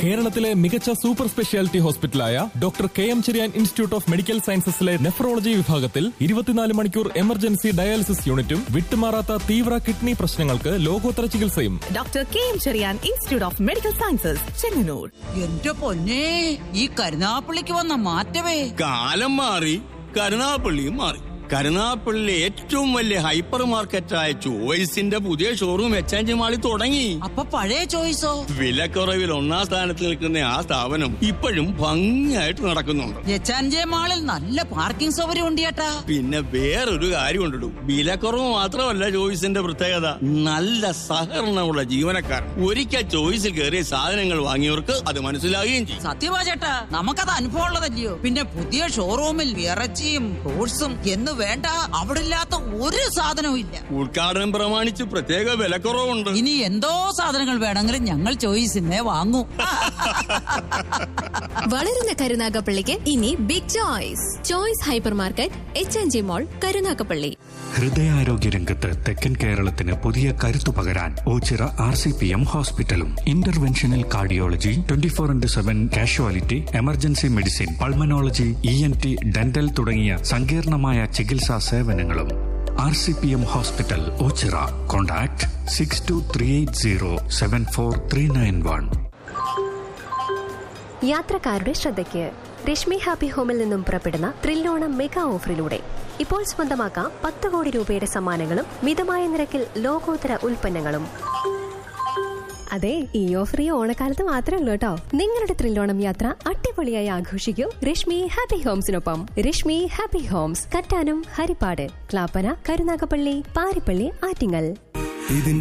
കേരളത്തിലെ മികച്ച super speciality ഹോസ്പിറ്റലായ doctor K M Cherian institute of medical സയൻസസിലെ നെഫ്രോളജി വിഭാഗത്തിൽ ഇരുപത്തിനാല് മണിക്കൂർ എമർജൻസി ഡയാലിസിസ് യൂണിറ്റും വിട്ടുമാറാത്ത തീവ്ര കിഡ്നി പ്രശ്നങ്ങൾക്ക് ലോകോത്തര ചികിത്സയും doctor K M Cherian institute of medical sciences Chengannur എന്റെ പൊന്നെ ഈ കരുനാപ്പള്ളിക്ക് വന്ന മാറ്റമേ കാലം മാറി കരുനാപ്പള്ളിയും മാറി കരുനാപ്പള്ളിയിലെ ഏറ്റവും വലിയ ഹൈപ്പർ മാർക്കറ്റായ ചോയ്സിന്റെ പുതിയ ഷോറൂം എക്സ്ചേഞ്ച് മാളിൽ തുടങ്ങി അപ്പൊ പഴയ ചോയ്സോ വിലക്കുറവിൽ ഒന്നാം സ്ഥാനത്ത് നിൽക്കുന്ന ആ സ്ഥാപനം ഇപ്പോഴും ഭംഗിയായിട്ട് നടക്കുന്നുണ്ട് എച്ചാൻജെ മാളിൽ നല്ല പാർക്കിംഗ് സൗകര്യം ഉണ്ട് ചേട്ടാ പിന്നെ വേറൊരു കാര്യം ഉണ്ടിടും വിലക്കുറവ് മാത്രമല്ല ചോയ്സിന്റെ പ്രത്യേകത നല്ല സഹകരണമുള്ള ജീവനക്കാർ ഒരിക്കൽ ചോയ്സിൽ കയറിയ സാധനങ്ങൾ വാങ്ങിയവർക്ക് അത് മനസ്സിലാകുകയും ചെയ്യും സത്യമാ ചേട്ടാ നമുക്കത് അനുഭവം ഉള്ളതല്ലയോ പിന്നെ പുതിയ ഷോറൂമിൽ ഇറച്ചിയും ഫ്രൂട്ട്സും എന്ന് വേണ്ട അവിടെ ഇല്ലാത്ത ഒരു സാധനവും ഇല്ല ഉദ്ഘാടനം പ്രമാണിച്ച് പ്രത്യേക വിലക്കുറവുണ്ട് ഇനി എന്തോ സാധനങ്ങൾ വേണമെങ്കിലും ഞങ്ങൾ ചോയ്സിന്നെ വാങ്ങൂ വളരുന്ന കരുനാഗപ്പള്ളിക്ക് ഇനി big choice choice hyper market H N G mall Karunagappally ഹൃദയാരോഗ്യ രംഗത്ത് തെക്കൻ കേരളത്തിന് പുതിയ കരുത്തു പകരാൻ Ochira R C P M ഹോസ്പിറ്റലും interventional cardiology twenty four into seven casualty emergency medicine pulmonology E N T dental തുടങ്ങിയ സങ്കീർണമായ ചികിത്സാ സേവനങ്ങളും R C P M hospital Ochira contact six two three eight zero seven four three nine one യാത്രക്കാരുടെ ശ്രദ്ധയ്ക്ക് Rashmi happy ഹോമിൽ നിന്നും പുറപ്പെടുന്ന Thrillonam mega ഓഫറിലൂടെ ഇപ്പോൾ സ്വന്തമാക്കാം പത്ത് കോടി രൂപയുടെ സമ്മാനങ്ങളും മിതമായ നിരക്കിൽ ലോകോത്തര ഉൽപ്പന്നങ്ങളും അതെ ഈ ഓഫർ ഈ ഓണക്കാലത്ത് മാത്രമല്ല കേട്ടോ നിങ്ങളുടെ ത്രില്ലോണം യാത്ര അടിപൊളിയായി ആഘോഷിക്കൂ രശ്മി ഹാപ്പി ഹോംസിനൊപ്പം രശ്മി ഹാപ്പി ഹോംസ് കറ്റാനം ഹരിപ്പാട് ക്ലാപ്പന കരുനാഗപ്പള്ളി പാരിപ്പള്ളി ആറ്റിങ്ങൽ ഇതിന്റെ